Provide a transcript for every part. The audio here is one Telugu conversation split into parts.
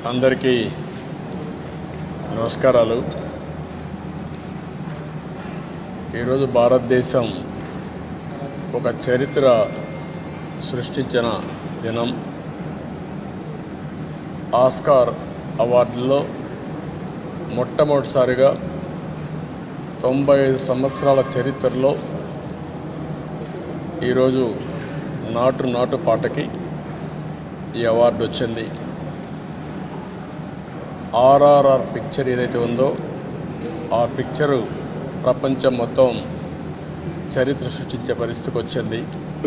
అందరికీ నమస్కారాలు ఈరోజు భారతదేశం ఒక చరిత్ర సృష్టించిన దినం ఆస్కార్ అవార్డులో మొట్టమొదటిసారిగా తొంభై ఐదు సంవత్సరాల చరిత్రలో ఈరోజు నాటు నాటు పాటకి ఈ అవార్డు వచ్చింది ఆర్ఆర్ఆర్ పిక్చర్ ఏదైతే ఉందో ఆ పిక్చరు ప్రపంచం మొత్తం చరిత్ర సృష్టించే పరిస్థితికి వచ్చింది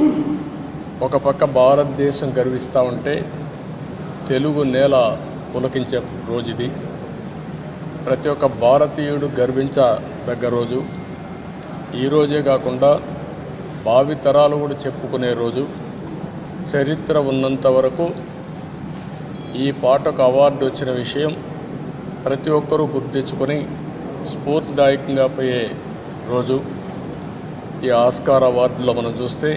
ఒక పక్క భారతదేశం గర్విస్తూ ఉంటే తెలుగు నేల పులకించే రోజు ఇది ప్రతి ఒక్క భారతీయుడు గర్వించదగ్గ రోజు ఈ రోజే కాకుండా భావితరాలు కూడా చెప్పుకునే రోజు చరిత్ర ఉన్నంత వరకు ఈ పాటకు అవార్డు వచ్చిన విషయం ప్రతి ఒక్కరూ గుర్తించుకొని స్ఫూర్తిదాయకంగా పోయే రోజు ఈ ఆస్కార్ అవార్డులో మనం చూస్తే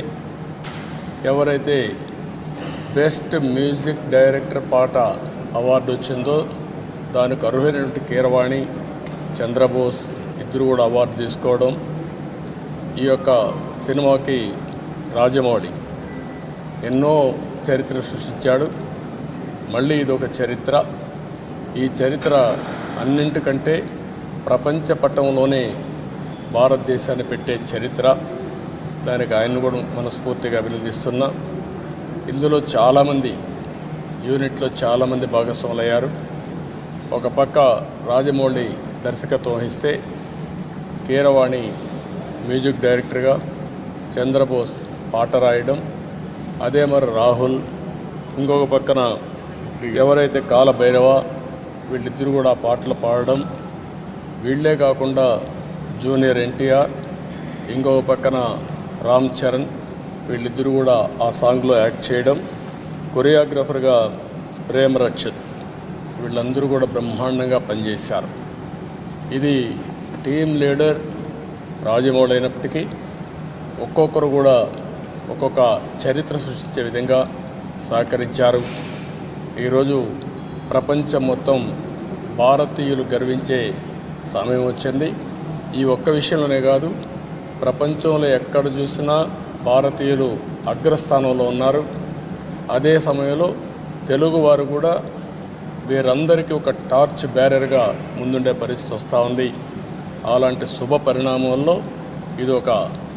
ఎవరైతే బెస్ట్ మ్యూజిక్ డైరెక్టర్ పాట అవార్డు వచ్చిందో దానికి అర్హులైనటువంటి కీరవాణి చంద్రబోస్ ఇద్దరు కూడా అవార్డు తీసుకోవడం ఈ యొక్క సినిమాకి రాజమౌళి ఎన్నో చరిత్ర సృష్టించాడు మళ్ళీ ఇది ఒక చరిత్ర ఈ చరిత్ర అన్నింటికంటే ప్రపంచ పట్టంలోనే భారతదేశాన్ని పెట్టే చరిత్ర దానికి ఆయన కూడా మనస్ఫూర్తిగా అభినందిస్తున్నా ఇందులో చాలామంది యూనిట్లో చాలామంది భాగస్వాములయ్యారు ఒక పక్క రాజమౌళి దర్శకత్వం వహిస్తే కీరవాణి మ్యూజిక్ డైరెక్టర్గా చంద్రబోస్ పాట రాయడం అదే మరి రాహుల్ ఇంకొక పక్కన ఎవరైతే కాల భైరవ వీళ్ళిద్దరు కూడా ఆ పాటలు పాడడం వీళ్ళే కాకుండా జూనియర్ ఎన్టీఆర్ ఇంకొక పక్కన రామ్ చరణ్ వీళ్ళిద్దరూ కూడా ఆ సాంగ్లో యాక్ట్ చేయడం కొరియోగ్రఫర్గా ప్రేమ్ రక్షత్ వీళ్ళందరూ కూడా బ్రహ్మాండంగా పనిచేశారు ఇది టీం లీడర్ రాజమౌళి అయినప్పటికీ ఒక్కొక్కరు కూడా ఒక్కొక్క చరిత్ర సృష్టించే విధంగా సహకరించారు ఈరోజు ప్రపంచం మొత్తం భారతీయులు గర్వించే సమయం వచ్చింది ఈ ఒక్క విషయంలోనే కాదు ప్రపంచంలో ఎక్కడ చూసినా భారతీయులు అగ్రస్థానంలో ఉన్నారు అదే సమయంలో తెలుగువారు కూడా వీరందరికీ ఒక టార్చ్ బ్యారర్గా ముందుండే పరిస్థితి వస్తూ ఉంది అలాంటి శుభ పరిణామంలో ఇది ఒక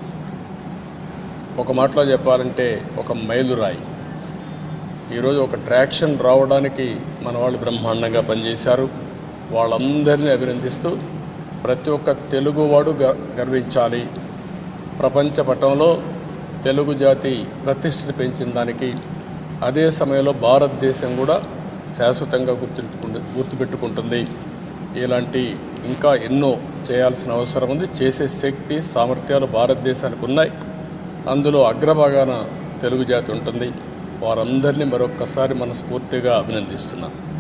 ఒక మాటలో చెప్పాలంటే ఒక మైలురాయి ఈరోజు ఒక ట్రాక్షన్ రావడానికి మన వాళ్ళు బ్రహ్మాండంగా పనిచేశారు వాళ్ళందరినీ అభినందిస్తూ ప్రతి ఒక్క తెలుగువాడు గ- గర్వించాలి ప్రపంచ పటంలో తెలుగు జాతి ప్రతిష్టను పెంచిన దానికి అదే సమయంలో భారతదేశం కూడా శాశ్వతంగా గుర్తుంచుకుంటు గుర్తుపెట్టుకుంటుంది ఇలాంటి ఇంకా ఎన్నో చేయాల్సిన అవసరం ఉంది చేసే శక్తి సామర్థ్యాలు భారతదేశానికి ఉన్నాయి అందులో అగ్రభాగాన తెలుగు జాతి ఉంటుంది వారందరినీ మరొక్కసారి మనస్ఫూర్తిగా అభినందిస్తున్నాను